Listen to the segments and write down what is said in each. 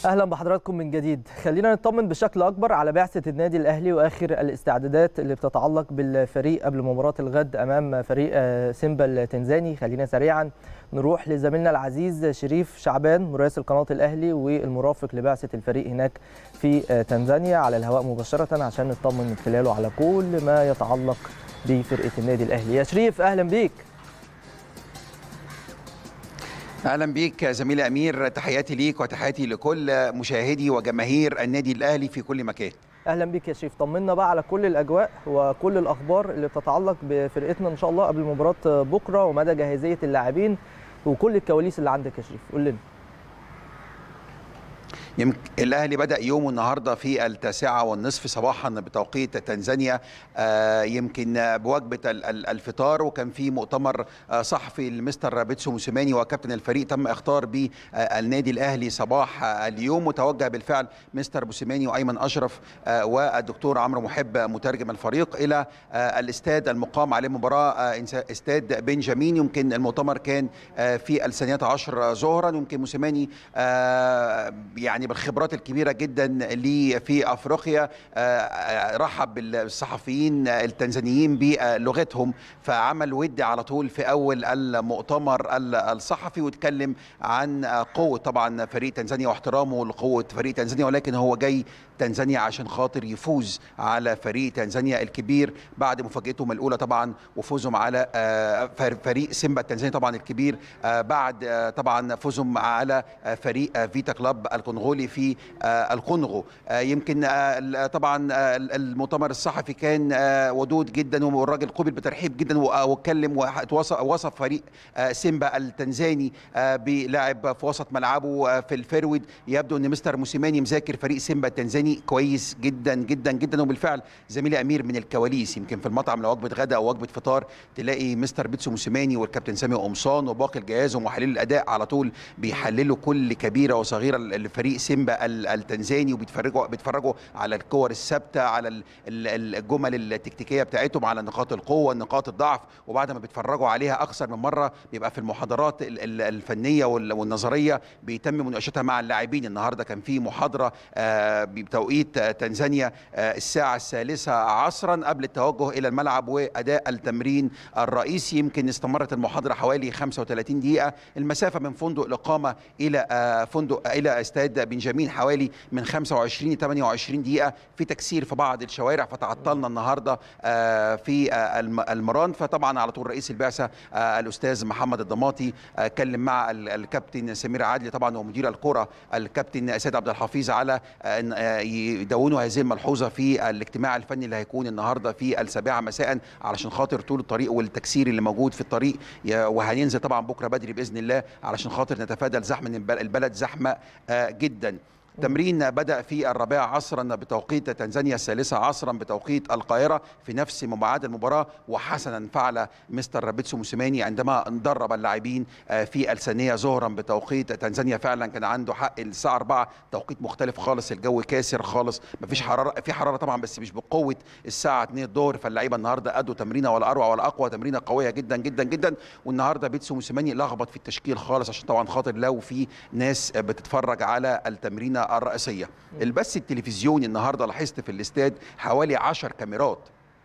اهلا بحضراتكم من جديد خلينا نطمن بشكل اكبر على بعثه النادي الاهلي واخر الاستعدادات اللي بتتعلق بالفريق قبل مباراه الغد امام فريق سيمبا التنزاني خلينا سريعا نروح لزميلنا العزيز شريف شعبان مراسل قناه الاهلي والمرافق لبعثه الفريق هناك في تنزانيا على الهواء مباشره عشان نطمن من خلاله على كل ما يتعلق بفرقه النادي الاهلي يا شريف اهلا بيك اهلا بيك زميلي امير تحياتي ليك وتحياتي لكل مشاهدي وجماهير النادي الاهلي في كل مكان اهلا بيك يا شريف طمنا بقى على كل الاجواء وكل الاخبار اللي بتتعلق بفرقتنا ان شاء الله قبل مباراه بكره ومدى جاهزيه اللاعبين وكل الكواليس اللي عندك يا شريف قول لنا يمكن الاهلي بدا يومه النهارده في التاسعه والنصف صباحا بتوقيت تنزانيا يمكن بوجبه الفطار وكان في مؤتمر صحفي لمستر بيتسو موسيماني وكابتن الفريق تم اختار به النادي الاهلي صباح اليوم وتوجه بالفعل مستر موسيماني وايمن اشرف والدكتور عمرو محب مترجم الفريق الى الاستاد المقام عليه مباراه استاد بنجامين يمكن المؤتمر كان في الثانيه عشر ظهرا يمكن موسيماني يعني بالخبرات الكبيره جدا ليه في افريقيا رحب بالصحفيين التنزانيين بلغتهم فعمل ود على طول في اول المؤتمر الصحفي واتكلم عن قوه طبعا فريق تنزانيا واحترامه لقوه فريق تنزانيا ولكن هو جاي تنزانيا عشان خاطر يفوز على فريق تنزانيا الكبير بعد مفاجاتهم الاولى طبعا وفوزهم على فريق سيمبا التنزاني طبعا الكبير بعد طبعا فوزهم على فريق فيتا كلاب الكونغولي في الكونغو يمكن طبعا المؤتمر الصحفي كان ودود جدا والراجل قبل بترحيب جدا واتكلم ووصف فريق سيمبا التنزاني بلاعب في وسط ملعبه في الفيرود يبدو ان مستر موسيماني مذاكر فريق سيمبا التنزاني كويس جدا جدا جدا وبالفعل زميلي امير من الكواليس يمكن في المطعم لو وجبه غداء او وجبه فطار تلاقي مستر بيتسو موسيماني والكابتن سامي قمصان وباقي الجهاز ومحللي الاداء على طول بيحللوا كل كبيره وصغيره لفريق سيمبا التنزاني وبيتفرجوا بيتفرجوا على الكور الثابته على الجمل التكتيكيه بتاعتهم على نقاط القوه نقاط الضعف وبعد ما بيتفرجوا عليها اكثر من مره بيبقى في المحاضرات الفنيه والنظريه بيتم مناقشتها مع اللاعبين النهارده كان في محاضره بتوقيت تنزانيا الساعه الثالثه عصرا قبل التوجه الى الملعب واداء التمرين الرئيسي يمكن استمرت المحاضره حوالي 35 دقيقه المسافه من فندق الاقامه الى فندق الى استاد بنجامين حوالي من 25 ل 28 دقيقه في تكسير في بعض الشوارع فتعطلنا النهارده في المران فطبعا على طول رئيس البعثه الاستاذ محمد الضماطي كلم مع الكابتن سمير عادلي طبعا ومدير الكره الكابتن سيد عبد الحفيظ على ان يدونوا هذه الملحوظه في الاجتماع الفني اللي هيكون النهارده في السابعه مساء علشان خاطر طول الطريق والتكسير اللي موجود في الطريق وهننزل طبعا بكره بدري باذن الله علشان خاطر نتفادى الزحمه البلد زحمه جدا تمرين بدأ في الرابعة عصرا بتوقيت تنزانيا الثالثة عصرا بتوقيت القاهرة في نفس ميعاد المباراة وحسنا فعل مستر بيتسو موسيماني عندما درب اللاعبين في الثانية ظهرا بتوقيت تنزانيا فعلا كان عنده حق الساعة 4 توقيت مختلف خالص الجو كاسر خالص مفيش حرارة في حرارة طبعا بس مش بقوة الساعة 2 الظهر فاللعيبة النهارده أدوا تمرينة ولا أروع ولا أقوى تمرينة قوية جدا جدا جدا والنهارده بيتسو موسيماني لخبط في التشكيل خالص عشان طبعا خاطر لو في ناس بتتفرج على التمرينة الرئيسيه البث التلفزيوني النهارده لاحظت في الاستاد حوالي 10 كاميرات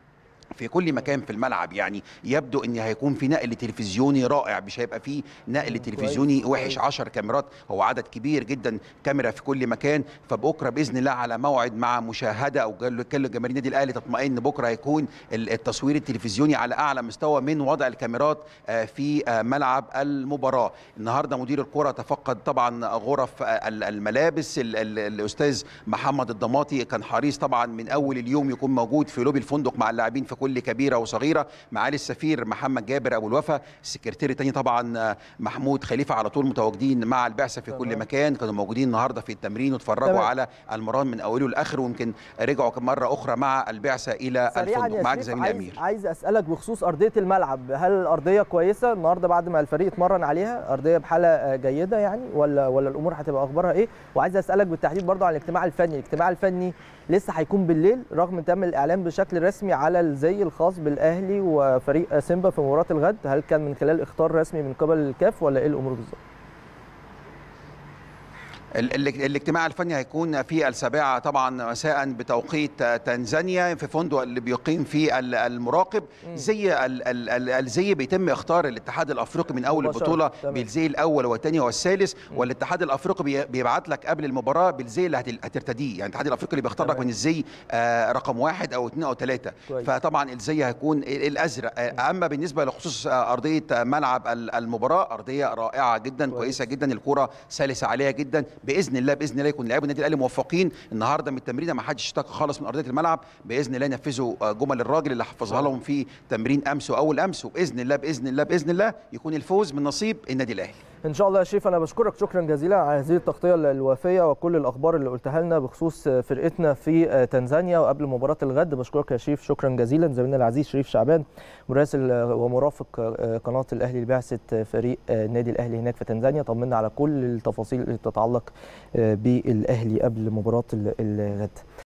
في كل مكان في الملعب يعني يبدو ان هيكون في نقل تلفزيوني رائع مش هيبقى في نقل تلفزيوني وحش 10 كاميرات هو عدد كبير جدا كاميرا في كل مكان فبكره باذن الله على موعد مع مشاهده او كل جماهير النادي الاهلي تطمئن بكره هيكون التصوير التلفزيوني على اعلى مستوى من وضع الكاميرات في ملعب المباراه النهارده مدير الكره تفقد طبعا غرف الملابس الاستاذ محمد الضماطي كان حريص طبعا من اول اليوم يكون موجود في لوبي الفندق مع اللاعبين في كل كبيره وصغيره معالي السفير محمد جابر ابو الوفا السكرتير الثاني طبعا محمود خليفه على طول متواجدين مع البعثه في كل مكان كانوا موجودين النهارده في التمرين واتفرجوا على المران من اوله لاخره ويمكن رجعوا مره اخرى مع البعثه الى الفندق معاك زميل عايز امير عايز اسالك بخصوص ارضيه الملعب هل الارضيه كويسه النهارده بعد ما الفريق اتمرن عليها ارضيه بحاله جيده يعني ولا ولا الامور هتبقى اخبارها ايه وعايز اسالك بالتحديد برضو عن الاجتماع الفني الاجتماع الفني لسه هيكون بالليل رغم تم الاعلان بشكل رسمي على الزي الخاص بالاهلي وفريق سيمبا في مباراه الغد هل كان من خلال اختار رسمي من قبل الكاف ولا ايه الامور بالظبط ال- ال- الاجتماع الفني هيكون في السابعة طبعا مساء بتوقيت تنزانيا في فندق اللي بيقيم فيه ال- المراقب زي ال- ال- ال- الزي بيتم اختار الاتحاد الافريقي من اول مباشرة. البطولة تمام. بالزي الاول والثاني والثالث والاتحاد الافريقي بي- بيبعت لك قبل المباراة بالزي اللي هت- هترتديه يعني الاتحاد الافريقي اللي بيختار لك تمام. من الزي آه، رقم واحد او اثنين او ثلاثة كويس. فطبعا الزي هيكون ال- الازرق آه، اما بالنسبة لخصوص آه، ارضية آه، ملعب ال- المباراة ارضية رائعة جدا كويس. كويسة جدا الكرة سلسة عليها جدا باذن الله باذن الله يكون لاعبي النادي الاهلي موفقين النهارده من التمرين ما حدش اشتكى خالص من ارضيه الملعب باذن الله ينفذوا آه، جمل الراجل اللي حفظها لهم في تمرين امس واول امس وباذن الله باذن الله باذن الله يكون الفوز من نصيب النادي الاهلي ان شاء الله يا شريف انا بشكرك شكرا جزيلا على هذه التغطيه الوافيه وكل الاخبار اللي قلتها لنا بخصوص فرقتنا في تنزانيا وقبل مباراه الغد بشكرك يا شريف شكرا جزيلا زميلنا العزيز شريف شعبان مراسل ومرافق قناه الاهلي لبعثه فريق النادي الاهلي هناك في تنزانيا طمنا على كل التفاصيل اللي تتعلق بالاهلي قبل مباراه الغد